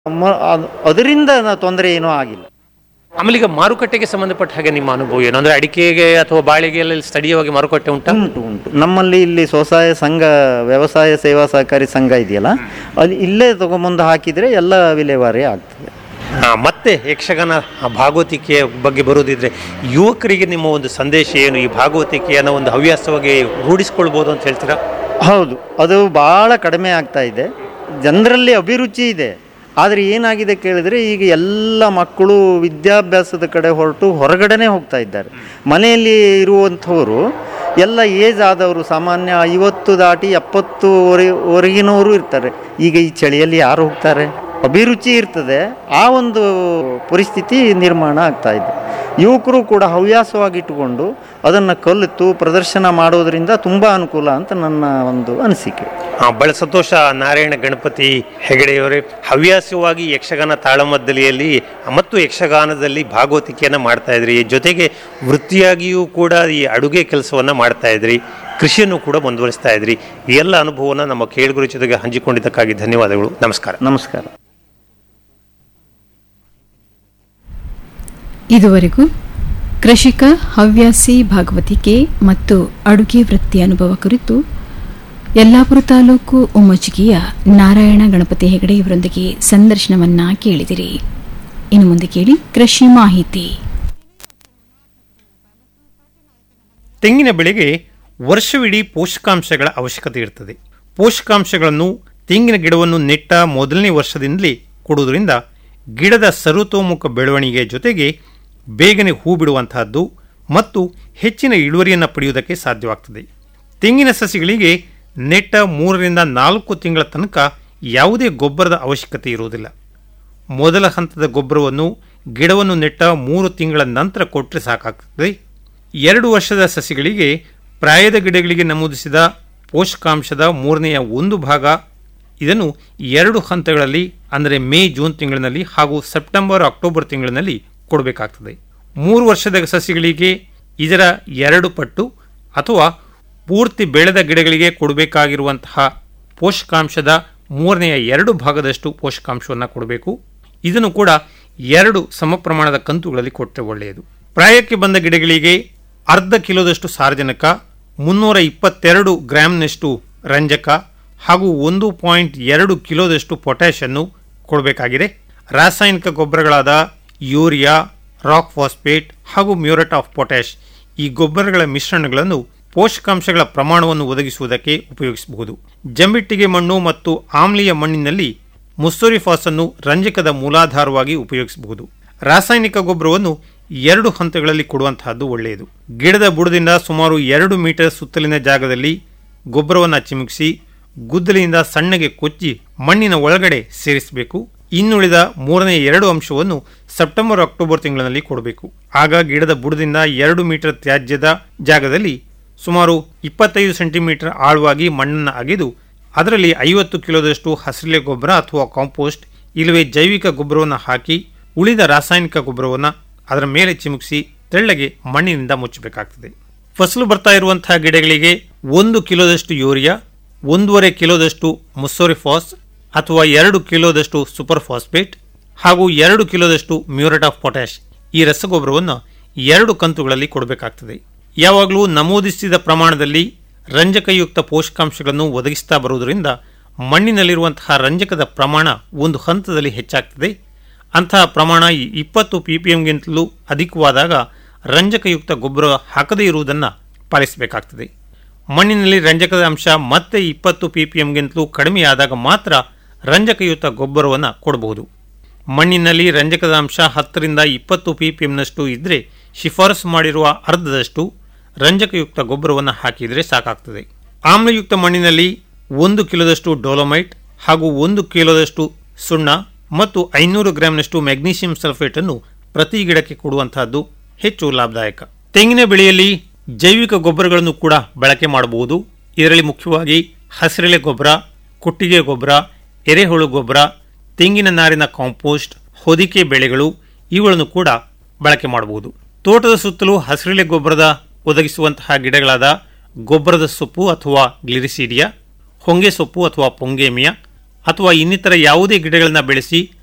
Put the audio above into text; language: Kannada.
ಮ- ಅದ್- ಅದರಿಂದ ನ- ತೊಂದರೆ ಏನೂ ಆಗಿಲ್ಲ ಆಮೇಲೆ ಈಗ ಮಾರುಕಟ್ಟೆಗೆ ಸಂಬಂಧಪಟ್ಟ ಹಾಗೆ ನಿಮ್ಮ ಅನುಭವ ಏನು ಅಂದ್ರೆ ಅಡಿಕೆಗೆ ಅಥವಾ ಬಾಳೆಗೆ ಎಲ್ಲ ಸ್ಥಳೀಯವಾಗಿ ಮಾರುಕಟ್ಟೆ ಉಂಟಾ ಉಂಟು ಉಂಟು ನಮ್ಮಲ್ಲಿ ಇಲ್ಲಿ ಸ್ವಸಹಾಯ ಸಂಘ ವ್ಯವಸಾಯ ಸೇವಾ ಸಹಕಾರಿ ಸಂಘ ಇದೆಯಲ್ಲ ಅಲ್ಲಿ ಇಲ್ಲೇ ತಗೊಂಬಂದು ಹಾಕಿದರೆ ಎಲ್ಲ ವಿಲೇವಾರಿ ಆಗ್ತದೆ ಹಾ, ಮತ್ತೆ ಯಕ್ಷಗಾನ ಆ ಭಾಗವತಿಕೆಯ ಬಗ್ಗೆ ಬರೋದಿದ್ರೆ ಯುವಕರಿಗೆ ನಿಮ್ಮ ಒಂದು ಸಂದೇಶ ಏನು ಈ ಭಾಗವತಿಕೆಯನ್ನು ಒಂದು ಹವ್ಯಾಸವಾಗಿ ರೂಢಿಸ್ಕೊಳ್ಬೋದು ಅಂತ ಹೇಳ್ತೀರಾ ಹೌದು ಅದು ಭಾಳ ಕಡಿಮೆ ಆಗ್ತಾ ಇದೆ ಜನರಲ್ಲಿ ಅಭಿರುಚಿ ಇದೆ ಆದರೆ ಏನಾಗಿದೆ ಕೇಳಿದರೆ ಈಗ ಎಲ್ಲ ಮಕ್ಕಳು ವಿದ್ಯಾಭ್ಯಾಸದ ಕಡೆ ಹೊರಟು ಹೊರಗಡೆನೇ ಹೋಗ್ತಾ ಇದ್ದಾರೆ ಮನೆಯಲ್ಲಿ ಇರುವಂಥವರು ಎಲ್ಲ ಏಜ್ ಆದವರು ಸಾಮಾನ್ಯ ಐವತ್ತು ದಾಟಿ ಎಪ್ಪತ್ತುವರೆಗಿನವರು ಇರ್ತಾರೆ ಈಗ ಈ ಚಳಿಯಲ್ಲಿ ಯಾರು ಹೋಗ್ತಾರೆ ಅಭಿರುಚಿ ಇರ್ತದೆ ಆ ಒಂದು ಪರಿಸ್ಥಿತಿ ನಿರ್ಮಾಣ ಆಗ್ತಾ ಇದೆ ಯುವಕರು ಕೂಡ ಹವ್ಯಾಸವಾಗಿಟ್ಟುಕೊಂಡು ಅದನ್ನು ಕಲಿತು ಪ್ರದರ್ಶನ ಮಾಡೋದರಿಂದ ತುಂಬ ಅನುಕೂಲ ಅಂತ ನನ್ನ ಒಂದು ಅನಿಸಿಕೆ ಆ, ಬಹಳ ಸಂತೋಷ ನಾರಾಯಣ ಗಣಪತಿ ಹೆಗಡೆಯವರೇ ಹವ್ಯಾಸವಾಗಿ ಯಕ್ಷಗಾನ ತಾಳಮದ್ದಲೆಯಲ್ಲಿ ಮತ್ತು ಯಕ್ಷಗಾನದಲ್ಲಿ ಭಾಗವತಿಕೆಯನ್ನು ಮಾಡ್ತಾ ಇದ್ರಿ ಜೊತೆಗೆ ವೃತ್ತಿಯಾಗಿಯೂ ಕೂಡ ಈ ಅಡುಗೆ ಕೆಲಸವನ್ನು ಮಾಡ್ತಾ ಇದ್ರಿ ಕೃಷಿಯನ್ನು ಕೂಡ ಮುಂದುವರಿಸ್ತಾ ಇದ್ರಿ ಈ ಎಲ್ಲ ಅನುಭವನ ನಮ್ಮ ಕೇಳುಗರ ಜೊತೆಗೆ ಹಂಚಿಕೊಂಡಿದ್ದಕ್ಕಾಗಿ ಧನ್ಯವಾದಗಳು ನಮಸ್ಕಾರ ನಮಸ್ಕಾರ ಇದುವರೆಗೂ ಕೃಷಿಕ ಹವ್ಯಾಸಿ ಭಾಗವತಿಕೆ ಮತ್ತು ಅಡುಗೆ ವೃತ್ತಿ ಅನುಭವ ಕುರಿತು ಯಲ್ಲಾಪುರ ತಾಲೂಕು ಉಮ್ಮಚ್ಚಿಗೆಯ ನಾರಾಯಣ ಗಣಪತಿ ಹೆಗಡೆ ಇವರೊಂದಿಗೆ ಸಂದರ್ಶನವನ್ನ ಕೇಳಿದಿರಿ ಇನ್ನು ಮುಂದೆ ಕೇಳಿ ಕೃಷಿ ಮಾಹಿತಿ ತೆಂಗಿನ ಬೆಳೆಗೆ ವರ್ಷವಿಡೀ ಪೋಷಕಾಂಶಗಳ ಅವಶ್ಯಕತೆ ಇರ್ತದೆ ಪೋಷಕಾಂಶಗಳನ್ನು ತೆಂಗಿನ ಗಿಡವನ್ನು ನೆಟ್ಟ ಮೊದಲನೇ ವರ್ಷದಿಂದಲೇ ಕೊಡುವುದರಿಂದ ಗಿಡದ ಸರ್ವತೋಮುಖ ಬೆಳವಣಿಗೆಯ ಜೊತೆಗೆ ಬೇಗನೆ ಹೂ ಬಿಡುವಂತಹದ್ದು ಮತ್ತು ಹೆಚ್ಚಿನ ಇಳುವರಿಯನ್ನು ಪಡೆಯುವುದಕ್ಕೆ ಸಾಧ್ಯವಾಗ್ತದೆ ತೆಂಗಿನ ಸಸಿಗಳಿಗೆ ನೆಟ್ಟ ಮೂರರಿಂದ ನಾಲ್ಕು ತಿಂಗಳ ತನಕ ಯಾವುದೇ ಗೊಬ್ಬರದ ಅವಶ್ಯಕತೆ ಇರುವುದಿಲ್ಲ ಮೊದಲ ಹಂತದ ಗೊಬ್ಬರವನ್ನು ಗಿಡವನ್ನು ನೆಟ್ಟ ಮೂರು ತಿಂಗಳ ನಂತರ ಕೊಟ್ಟರೆ ಸಾಕಾಗ್ತದೆ ಎರಡು ವರ್ಷದ ಸಸಿಗಳಿಗೆ ಪ್ರಾಯದ ಗಿಡಗಳಿಗೆ ನಮೂದಿಸಿದ ಪೋಷಕಾಂಶದ ಮೂರನೆಯ ಒಂದು ಭಾಗ ಇದನ್ನು ಎರಡು ಹಂತಗಳಲ್ಲಿ ಅಂದರೆ ಮೇ ಜೂನ್ ತಿಂಗಳಿನಲ್ಲಿ ಹಾಗೂ ಸೆಪ್ಟೆಂಬರ್ ಅಕ್ಟೋಬರ್ ತಿಂಗಳಿನಲ್ಲಿ ಕೊಡಬೇಕಾಗ್ತದೆ ಮೂರು ವರ್ಷದ ಸಸಿಗಳಿಗೆ ಇದರ ಎರಡು ಪಟ್ಟು ಅಥವಾ ಪೂರ್ತಿ ಬೆಳೆದ ಗಿಡಗಳಿಗೆ ಕೊಡಬೇಕಾಗಿರುವಂತಹ ಪೋಷಕಾಂಶದ ಮೂರನೆಯ ಎರಡು ಭಾಗದಷ್ಟು ಪೋಷಕಾಂಶವನ್ನು ಕೊಡಬೇಕು ಇದನ್ನು ಕೂಡ ಎರಡು ಸಮ ಪ್ರಮಾಣದ ಕಂತುಗಳಲ್ಲಿ ಕೊಟ್ಟರೆ ಒಳ್ಳೆಯದು ಪ್ರಾಯಕ್ಕೆ ಬಂದ ಗಿಡಗಳಿಗೆ ಅರ್ಧ ಕಿಲೋದಷ್ಟು ಸಾರಜನಕ ಮುನ್ನೂರ ಇಪ್ಪತ್ತೆರಡು ಗ್ರಾಂನಷ್ಟು ರಂಜಕ ಹಾಗೂ ಒಂದು ಪಾಯಿಂಟ್ ಎರಡು ಕಿಲೋದಷ್ಟು ಪೊಟ್ಯಾಷ್ ಅನ್ನು ಕೊಡಬೇಕಾಗಿದೆ ರಾಸಾಯನಿಕ ಗೊಬ್ಬರಗಳಾದ ಯೂರಿಯಾ ರಾಕ್ ಫಾಸ್ಫೇಟ್ ಹಾಗೂ ಮ್ಯೂರೇಟ್ ಆಫ್ ಪೊಟ್ಯಾಷ್ ಈ ಗೊಬ್ಬರಗಳ ಮಿಶ್ರಣಗಳನ್ನು ಪೋಷಕಾಂಶಗಳ ಪ್ರಮಾಣವನ್ನು ಒದಗಿಸುವುದಕ್ಕೆ ಉಪಯೋಗಿಸಬಹುದು ಜಂಬಿಟ್ಟಿಗೆ ಮಣ್ಣು ಮತ್ತು ಆಮ್ಲೀಯ ಮಣ್ಣಿನಲ್ಲಿ ಮುಸ್ಸೋರಿಫಾಸ್ ಅನ್ನು ರಂಜಕದ ಮೂಲಾಧಾರವಾಗಿ ಉಪಯೋಗಿಸಬಹುದು ರಾಸಾಯನಿಕ ಗೊಬ್ಬರವನ್ನು ಎರಡು ಹಂತಗಳಲ್ಲಿ ಕೊಡುವಂತಹದ್ದು ಒಳ್ಳೆಯದು ಗಿಡದ ಬುಡದಿಂದ ಸುಮಾರು ಎರಡು ಮೀಟರ್ ಸುತ್ತಲಿನ ಜಾಗದಲ್ಲಿ ಗೊಬ್ಬರವನ್ನು ಚಿಮುಕಿಸಿ ಗುದ್ದಲಿಯಿಂದ ಸಣ್ಣಗೆ ಕೊಚ್ಚಿ ಮಣ್ಣಿನ ಒಳಗಡೆ ಸೇರಿಸಬೇಕು ಇನ್ನುಳಿದ ಮೂರನೇ ಎರಡು ಅಂಶವನ್ನು ಸೆಪ್ಟೆಂಬರ್ ಅಕ್ಟೋಬರ್ ತಿಂಗಳಿನಲ್ಲಿ ಕೊಡಬೇಕು ಆಗ ಗಿಡದ ಬುಡದಿಂದ ಎರಡು ಮೀಟರ್ ತ್ಯಾಜ್ಯದ ಜಾಗದಲ್ಲಿ ಸುಮಾರು ಇಪ್ಪತ್ತೈದು ಸೆಂಟಿಮೀಟರ್ ಆಳವಾಗಿ ಮಣ್ಣನ್ನು ಅಗೆದು ಅದರಲ್ಲಿ ಐವತ್ತು ಕಿಲೋದಷ್ಟು ಹಸಿರೆಲೆ ಗೊಬ್ಬರ ಅಥವಾ ಕಾಂಪೋಸ್ಟ್ ಇಲ್ಲವೇ ಜೈವಿಕ ಗೊಬ್ಬರವನ್ನು ಹಾಕಿ ಉಳಿದ ರಾಸಾಯನಿಕ ಗೊಬ್ಬರವನ್ನು ಅದರ ಮೇಲೆ ಚಿಮುಕಿಸಿ ತೆಳ್ಳಗೆ ಮಣ್ಣಿನಿಂದ ಮುಚ್ಚಬೇಕಾಗ್ತದೆ ಫಸಲು ಬರ್ತಾ ಇರುವಂತಹ ಗಿಡಗಳಿಗೆ ಒಂದು ಕಿಲೋದಷ್ಟು ಯೂರಿಯಾ ಒಂದೂವರೆ ಕಿಲೋದಷ್ಟು ಮುಸ್ಸೋರಿಫಾಸ್ ಅಥವಾ ಎರಡು ಕಿಲೋದಷ್ಟು ಸೂಪರ್ ಫಾಸ್ಫೇಟ್ ಹಾಗೂ ಎರಡು ಕಿಲೋದಷ್ಟು ಮ್ಯೂರೇಟ್ ಆಫ್ ಪೊಟ್ಯಾಷ್ ಈ ರಸಗೊಬ್ಬರವನ್ನು ಎರಡು ಕಂತುಗಳಲ್ಲಿ ಕೊಡಬೇಕಾಗ್ತದೆ ಯಾವಾಗಲೂ ನಮೂದಿಸಿದ ಪ್ರಮಾಣದಲ್ಲಿ ರಂಜಕಯುಕ್ತ ಪೋಷಕಾಂಶಗಳನ್ನು ಒದಗಿಸ್ತಾ ಬರುವುದರಿಂದ ಮಣ್ಣಿನಲ್ಲಿರುವಂತಹ ರಂಜಕದ ಪ್ರಮಾಣ ಒಂದು ಹಂತದಲ್ಲಿ ಹೆಚ್ಚಾಗ್ತದೆ ಅಂತಹ ಪ್ರಮಾಣ ಈ ಇಪ್ಪತ್ತು ಪಿ ಪಿ ಎಂಗಿಂತಲೂ ಅಧಿಕವಾದಾಗ ರಂಜಕಯುಕ್ತ ಗೊಬ್ಬರ ಹಾಕದೇ ಇರುವುದನ್ನು ಪಾಲಿಸಬೇಕಾಗ್ತದೆ ಮಣ್ಣಿನಲ್ಲಿ ರಂಜಕದ ಅಂಶ ಮತ್ತೆ ಇಪ್ಪತ್ತು ಪಿ ಪಿ ಎಂಗಿಂತಲೂ ಕಡಿಮೆಯಾದಾಗ ಮಾತ್ರ ರಂಜಕಯುಕ್ತ ಗೊಬ್ಬರವನ್ನು ಕೊಡಬಹುದು ಮಣ್ಣಿನಲ್ಲಿ ರಂಜಕದ ಅಂಶ ಹತ್ತರಿಂದ ಇಪ್ಪತ್ತು ಪಿ ಪಿ ಎಂನಷ್ಟು ಇದ್ದರೆ ಶಿಫಾರಸು ಮಾಡಿರುವ ಅರ್ಧದಷ್ಟು ರಂಜಕಯುಕ್ತ ಗೊಬ್ಬರವನ್ನು ಹಾಕಿದರೆ ಸಾಕಾಗ್ತದೆ ಆಮ್ಲಯುಕ್ತ ಮಣ್ಣಿನಲ್ಲಿ ಒಂದು ಕಿಲೋದಷ್ಟು ಡೋಲೋಮೈಟ್ ಹಾಗೂ ಒಂದು ಕಿಲೋದಷ್ಟು ಸುಣ್ಣ ಮತ್ತು ಐನೂರು ಗ್ರಾಂನಷ್ಟು ಮ್ಯಾಗ್ನೀಷಿಯಂ ಸಲ್ಫೇಟ್ ಅನ್ನು ಪ್ರತಿ ಗಿಡಕ್ಕೆ ಕೊಡುವಂತಹದ್ದು ಹೆಚ್ಚು ಲಾಭದಾಯಕ ತೆಂಗಿನ ಬೆಳೆಯಲ್ಲಿ ಜೈವಿಕ ಗೊಬ್ಬರಗಳನ್ನು ಕೂಡ ಬಳಕೆ ಮಾಡಬಹುದು ಇದರಲ್ಲಿ ಮುಖ್ಯವಾಗಿ ಹಸಿರೆಲೆ ಗೊಬ್ಬರ ಕೊಟ್ಟಿಗೆ ಗೊಬ್ಬರ ಎರೆಹುಳು ಗೊಬ್ಬರ ತೆಂಗಿನ ನಾರಿನ ಕಾಂಪೋಸ್ಟ್ ಹೊದಿಕೆ ಬೆಳೆಗಳು ಇವುಗಳನ್ನು ಕೂಡ ಬಳಕೆ ಮಾಡಬಹುದು ತೋಟದ ಸುತ್ತಲೂ ಹಸಿರೆಲೆ ಗೊಬ್ಬರದ ಒದಗಿಸುವಂತಹ ಗಿಡಗಳಾದ ಗೊಬ್ಬರದ ಸೊಪ್ಪು ಅಥವಾ ಗ್ಲಿರಿಸೀಡಿಯಾ ಹೊಂಗೆ ಸೊಪ್ಪು ಅಥವಾ ಪೊಂಗೇಮಿಯಾ ಅಥವಾ ಇನ್ನಿತರ ಯಾವುದೇ ಗಿಡಗಳನ್ನು ಬೆಳೆಸಿ